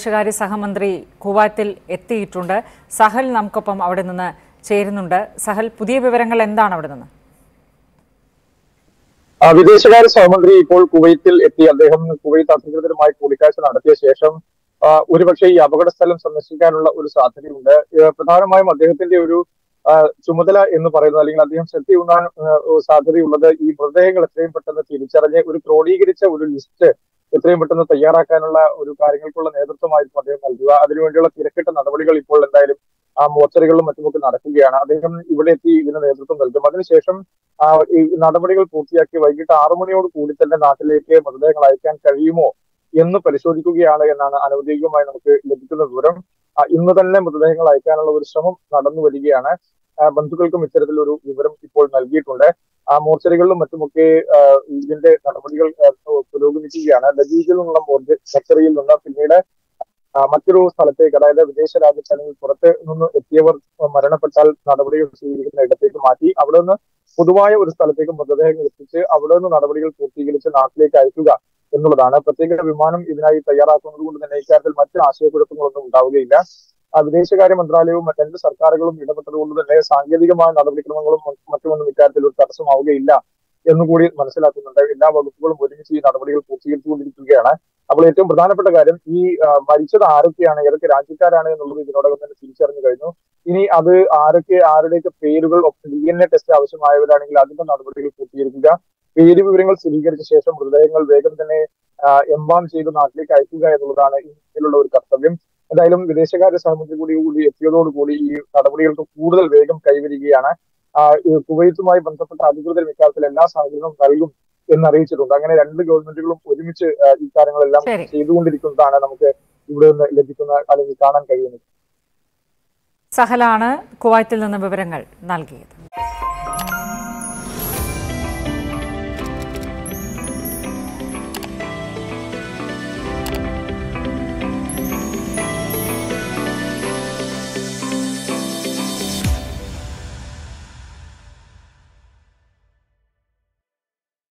വിദേശകാര്യ സഹമന്ത്രി കുവൈത്തിൽ എത്തിയിട്ടുണ്ട് സഹൽ നമുക്കൊപ്പം അവിടെ നിന്ന് ചേരുന്നുണ്ട് സഹൽ പുതിയ വിവരങ്ങൾ എന്താണ് അവിടെ നിന്ന് ആ, വിദേശകാര്യ സഹമന്ത്രി ഇപ്പോൾ കുവൈത്തിൽ എത്തി അദ്ദേഹം കുവൈത്ത് അധികൃതരുമായി കൂടിക്കാഴ്ച നടത്തിയ ശേഷം ആ, ഒരുപക്ഷെ ഈ അപകട സ്ഥലം സന്ദർശിക്കാനുള്ള ഒരു സാധ്യതയുണ്ട് ഏ, പ്രധാനമായും അദ്ദേഹത്തിന്റെ ഒരു ആ, ചുമതല എന്ന് പറയുന്നത് അല്ലെങ്കിൽ അദ്ദേഹം ശ്രദ്ധയൂന്നാൻ ആ, സാധ്യതയുള്ളത് ഈ മൃതദേഹങ്ങൾ എത്രയും പെട്ടെന്ന് തിരിച്ചറിഞ്ഞ് ഒരു ക്രോഡീകരിച്ച ഒരു ലിസ്റ്റ് എത്രയും പെട്ടെന്ന് തയ്യാറാക്കാനുള്ള ഒരു കാര്യങ്ങൾക്കുള്ള നേതൃത്വമായിരിക്കും അദ്ദേഹം നൽകുക അതിനുവേണ്ടിയുള്ള തിരക്കിട്ട നടപടികൾ ഇപ്പോൾ എന്തായാലും ആ മോർച്ചറികളിലും മറ്റുമൊക്കെ നടക്കുകയാണ് അദ്ദേഹം ഇവിടെ എത്തി ഇതിന് നേതൃത്വം നൽകും അതിനുശേഷം ആ, ഈ നടപടികൾ പൂർത്തിയാക്കി വൈകിട്ട് ആറു മണിയോട് കൂടി തന്നെ നാട്ടിലേക്ക് മൃതദേഹങ്ങൾ അയക്കാൻ കഴിയുമോ എന്ന് പരിശോധിക്കുകയാണ് എന്നാണ് അനൗദ്യോഗികമായി നമുക്ക് ലഭിക്കുന്ന വിവരം ആ, ഇന്ന് തന്നെ മൃതദേഹങ്ങൾ അയക്കാനുള്ള ഒരു ശ്രമം നടന്നു വരികയാണ് ആ, ബന്ധുക്കൾക്കും ഇത്തരത്തിലൊരു വിവരം ഇപ്പോൾ നൽകിയിട്ടുണ്ട് ആ മോർച്ചറികളിലും മറ്റുമൊക്കെ ആ, ഇതിന്റെ നടപടികൾ ആ, പുരോഗമിക്കുകയാണ് ലജീജിൽ നിന്നുള്ള മോർച്ച മോർച്ചറിയിൽ നിന്ന് പിന്നീട് ആ, മറ്റൊരു സ്ഥലത്തേക്ക് അതായത് വിദേശ രാജ്യത്ത് അല്ലെങ്കിൽ പുറത്ത് നിന്ന് എത്തിയവർ മരണപ്പെട്ടാൽ നടപടികൾ സ്വീകരിക്കുന്ന ഇടത്തേക്ക് മാറ്റി അവിടെ നിന്ന് പൊതുവായ ഒരു സ്ഥലത്തേക്ക് മൃതദേഹങ്ങൾ എത്തിച്ച് അവിടെ നിന്ന് നടപടികൾ പൂർത്തീകരിച്ച് നാട്ടിലേക്ക് അയക്കുക എന്നുള്ളതാണ് പ്രത്യേക വിമാനം ഇതിനായി തയ്യാറാക്കുന്നത് കൊണ്ട് തന്നെ ഇക്കാര്യത്തിൽ മറ്റ് ആശയക്കുഴപ്പങ്ങളൊന്നും ഉണ്ടാവുകയില്ല ആ, വിദേശകാര്യ മന്ത്രാലയവും മറ്റ് രണ്ട് സർക്കാരുകളും ഇടപെട്ടതുകൊണ്ട് തന്നെ സാങ്കേതികമായ നടപടിക്രമങ്ങളും മറ്റുമൊന്നും ഇക്കാര്യത്തിൽ ഒരു തടസ്സമാവുകയില്ല എന്നുകൂടി മനസ്സിലാക്കുന്നുണ്ട് എല്ലാ വകുപ്പുകളും ഒരുമിച്ച് ഈ നടപടികൾ പൂർത്തീകരിച്ചുകൊണ്ടിരിക്കുകയാണ് അപ്പോൾ ഏറ്റവും പ്രധാനപ്പെട്ട കാര്യം ഈ ആ, മരിച്ചത് ആരൊക്കെയാണ് ഏതൊക്കെ രാജ്യക്കാരാണ് എന്നുള്ളത് ഇതിനോടകം തന്നെ തിരിച്ചറിഞ്ഞു കഴിഞ്ഞു ഇനി അത് ആരൊക്കെ ആരുടെയൊക്കെ പേരുകൾ ഡി എൻ എ ടെസ്റ്റ് ആവശ്യമായവരാണെങ്കിൽ അതിന്റെ നടപടികൾ പൂർത്തീകരിക്കുക പേര് വിവരങ്ങൾ സ്ഥിരീകരിച്ച ശേഷം മൃതദേഹങ്ങൾ വേഗം തന്നെ എംബാം ചെയ്ത് നാട്ടിലേക്ക് അയക്കുക എന്നുള്ളതാണ് ഇതിലുള്ള ഒരു കർത്തവ്യം എന്തായാലും വിദേശകാര്യ സഹമന്ത്രി കൂടി കൂടി എത്തിയതോടുകൂടി ഈ നടപടികൾക്ക് കൂടുതൽ വേഗം കൈവരികയാണ് ആ, ഈ കുവൈത്തുമായി ബന്ധപ്പെട്ട അധികൃതർ ഇക്കാര്യത്തിൽ എല്ലാ സഹകരണവും നൽകും എന്നറിയിച്ചിട്ടുണ്ട് അങ്ങനെ രണ്ട് ഗവൺമെന്റുകളും ഒരുമിച്ച് ആ, ഈ കാര്യങ്ങളെല്ലാം ശരി. ചെയ്തുകൊണ്ടിരിക്കുന്നതാണ് നമുക്ക് ഇവിടെ നിന്ന് ലഭിക്കുന്ന അല്ലെങ്കിൽ കാണാൻ കഴിയുന്നത് സഹലാണ് കുവൈത്തിൽ നിന്ന് വിവരങ്ങൾ നൽകിയത്